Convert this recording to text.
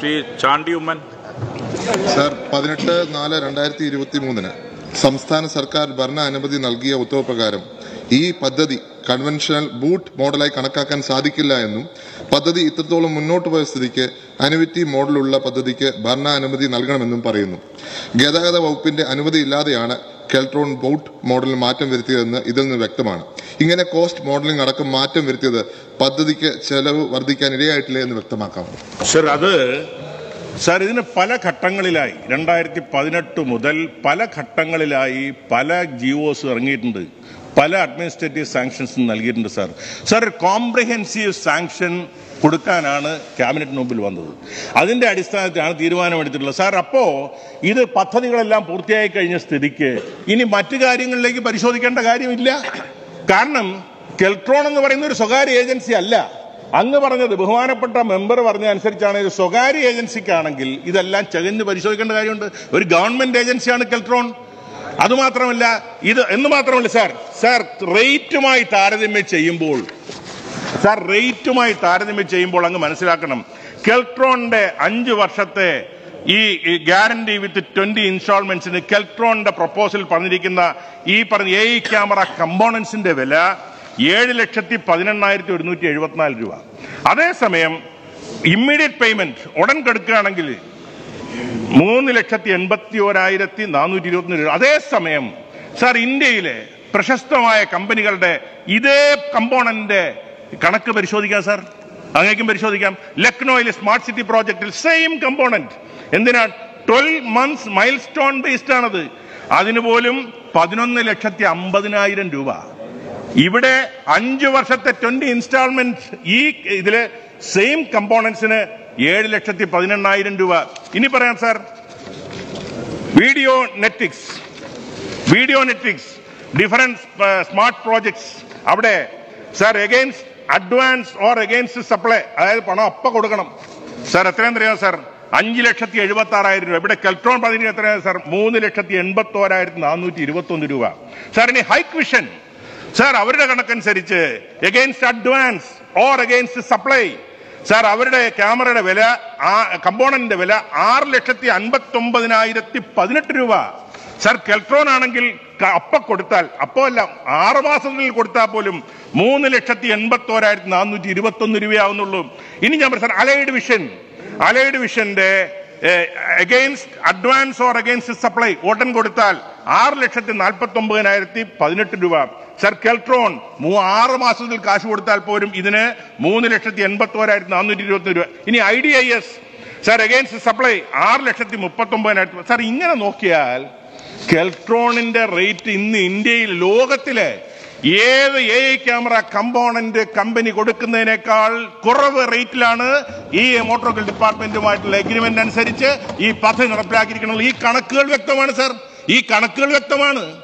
Shri Chandy Oommen sir പതിനെട്ട് നാല് രണ്ടായിരത്തി ഇരുപത്തി മൂന്നിന് സംസ്ഥാന സർക്കാർ ഭരണ അനുമതി നൽകിയ ഉത്തരവ് പ്രകാരം ഈ പദ്ധതി കൺവെൻഷണൽ ബൂട്ട് മോഡലായി കണക്കാക്കാൻ സാധിക്കില്ല എന്നും പദ്ധതി ഇത്രത്തോളം മുന്നോട്ട് പോയ സ്ഥിതിക്ക് അനുവിറ്റി മോഡലുള്ള പദ്ധതിക്ക് ഭരണ അനുമതി നൽകണമെന്നും പറയുന്നു ഗതാഗത വകുപ്പിന്റെ അനുമതി ഇല്ലാതെയാണ് കെൽട്രോൺ ബൂട്ട് മോഡലിൽ മാറ്റം വരുത്തിയതെന്ന് ഇതിൽ നിന്ന് വ്യക്തമാണ് ഇങ്ങനെ കോസ്റ്റ് മോഡലിംഗ് അടക്കം മാറ്റം വരുത്തിയത് പദ്ധതിക്ക് ചെലവ് വർദ്ധിക്കാൻ ഇടയായിട്ടില്ല എന്ന് വ്യക്തമാക്കാമോ സർ അത് സർ ഇതിന് പല ഘട്ടങ്ങളിലായി രണ്ടായിരത്തി പതിനെട്ട് മുതൽ പല ഘട്ടങ്ങളിലായി പല ജിഒസ് ഇറങ്ങിയിട്ടുണ്ട് പല അഡ്മിനിസ്ട്രേറ്റീവ് സാങ്ഷൻസ് നൽകിയിട്ടുണ്ട് സാർ സാർ കോംപ്രിഹെൻസീവ് സാങ്ഷൻ കൊടുക്കാനാണ് ക്യാബിനറ്റ് മുമ്പിൽ വന്നത് അതിന്റെ അടിസ്ഥാനത്തിലാണ് തീരുമാനമെടുത്തിട്ടുള്ളത് സാർ അപ്പോ ഇത് പദ്ധതികളെല്ലാം പൂർത്തിയായി കഴിഞ്ഞ സ്ഥിതിക്ക് ഇനി മറ്റു കാര്യങ്ങളിലേക്ക് പരിശോധിക്കേണ്ട കാര്യമില്ല കാരണം കെൽട്രോൺ എന്ന് പറയുന്ന ഒരു സ്വകാര്യ ഏജൻസി അല്ല അങ്ങ് പറഞ്ഞത് ബഹുമാനപ്പെട്ട മെമ്പർ പറഞ്ഞ അനുസരിച്ചാണ് ഇത് സ്വകാര്യ ഏജൻസിക്കാണെങ്കിൽ ഇതെല്ലാം ചകഞ്ഞ് പരിശോധിക്കേണ്ട കാര്യമുണ്ട് ഒരു ഗവൺമെന്റ് ഏജൻസിയാണ് കെൽട്രോൺ അതുമാത്രമല്ല ഇത് എന്ന് മാത്രമല്ല സാർ സാർ റേറ്റുമായി താരതമ്യം ചെയ്യുമ്പോൾ സാർ റേറ്റുമായി താരതമ്യം ചെയ്യുമ്പോൾ അങ്ങ് മനസ്സിലാക്കണം കെൽട്രോണിന്റെ അഞ്ച് വർഷത്തെ ഈ ഗ്യാരണ്ടി വിത്ത് ട്വന്റി ഇൻസ്റ്റാൾമെന്റ്സിന് കെൽട്രോണിന്റെ പ്രപ്പോസൽ പറഞ്ഞിരിക്കുന്ന ഈ പറഞ്ഞ എ ക്യാമറ കമ്പോണൻസിന്റെ വില ഏഴ് ലക്ഷത്തി പതിനെണ്ണായിരത്തി ഒരുന്നൂറ്റി എഴുപത്തിനാല് രൂപ അതേസമയം ഇമ്മീഡിയറ്റ് പേയ്മെന്റ് ഉടൻ കെടുക്കുകയാണെങ്കിൽ മൂന്ന് ലക്ഷത്തി എൺപത്തി ഓരായിരത്തി നാനൂറ്റി ഇരുപത്തി രൂപ അതേസമയം സാർ ഇന്ത്യയിലെ പ്രശസ്തമായ കമ്പനികളുടെ ഇതേ കമ്പോണന്റ് കണക്ക് പരിശോധിക്കാം സാർ അങ്ങേക്കും പരിശോധിക്കാം ലക്നോയിലെ സ്മാർട്ട് സിറ്റി പ്രോജക്റ്റിൽ സെയിം കമ്പോണന്റ് എന്തിനാ twelve months milestone based ആണത് അതിന് പോലും പതിനൊന്ന് ലക്ഷത്തി അമ്പതിനായിരം രൂപ ഇവിടെ അഞ്ചു വർഷത്തെ ട്വന്റി ഇൻസ്റ്റാൾമെന്റ് ഈ ഇതില് സെയിം കമ്പോണൻസിന് ഏഴ് ലക്ഷത്തി പതിനെണ്ണായിരം രൂപ ഇനി പറയാം sir Videonetics Videonetics different smart projects അവിടെ sir against advance or against supply അതായത് പണം അപ്പ കൊടുക്കണം സാർ എത്രയും അറിയാം സാർ അഞ്ച് ലക്ഷത്തി എഴുപത്തി ആറായിരം രൂപ ഇവിടെ കെൽട്രോൺ പതിന് എത്രയാണ് സാർ മൂന്ന് ലക്ഷത്തി എൺപത്തി ഓരായിരത്തി നാനൂറ്റി ഇരുപത്തി ഒന്ന് രൂപ സാർ ഇനി ഹൈക്ക് വിഷൻ സാർ അവരുടെ കണക്കനുസരിച്ച് against advance or against supply sir അവരുടെ ക്യാമറയുടെ വില ആ കമ്പോണന്റിന്റെ വില ആറ് ലക്ഷത്തി അൻപത്തി ഒമ്പതിനായിരത്തി പതിനെട്ട് രൂപ സാർ കെൽട്രോൺ ആണെങ്കിൽ ക- അപ്പ കൊടുത്താൽ അപ്പോ അല്ല ആറ് മാസത്തിൽ കൊടുത്താൽ പോലും മൂന്ന് ലക്ഷത്തി എൺപത്തി ഓരായിരത്തി നാനൂറ്റി ഇരുപത്തി ഒന്ന് രൂപയാവുന്നുള്ളൂ ഇനി ഞാൻ പറയാം സാർ അലൈഡ് വിഷൻ അലൈഡ് വിഷന്റെ against advance or against supply ഓട്ടൻ കൊടുത്താൽ ആറ് ലക്ഷത്തി നാൽപ്പത്തി ഒമ്പതിനായിരത്തി പതിനെട്ട് രൂപ സർ കെൽട്രോൺ മൂ ആറ് മാസത്തിൽ കാശ് കൊടുത്താൽ പോലും ഇതിന് മൂന്ന് ലക്ഷത്തി എൺപത്തി ഓരായിരത്തി നാനൂറ്റി ഇരുപത്തി രൂപ ഇനി I D I S sir against supply ആറ് ലക്ഷത്തി മുപ്പത്തി ഒമ്പതിനായിരത്തി സാർ ഇങ്ങനെ നോക്കിയാൽ കെൽട്രോണിന്റെ റേറ്റ് ഇന്ന് ഇന്ത്യയിൽ ലോകത്തിലെ ഏത് A I camera component company കൊടുക്കുന്നതിനേക്കാൾ കുറവ് റേറ്റിലാണ് ഈ മോട്ടോർ വെഹിക്കിൾ ഡിപ്പാർട്ട്മെന്റുമായിട്ടുള്ള എഗ്രിമെന്റ് അനുസരിച്ച് ഈ പദ്ധതി നടപ്പിലാക്കിയിരിക്കുന്നത് ഈ കണക്കുകൾ വ്യക്തമാണ് സാർ ഈ കണക്കുകൾ വ്യക്തമാണ്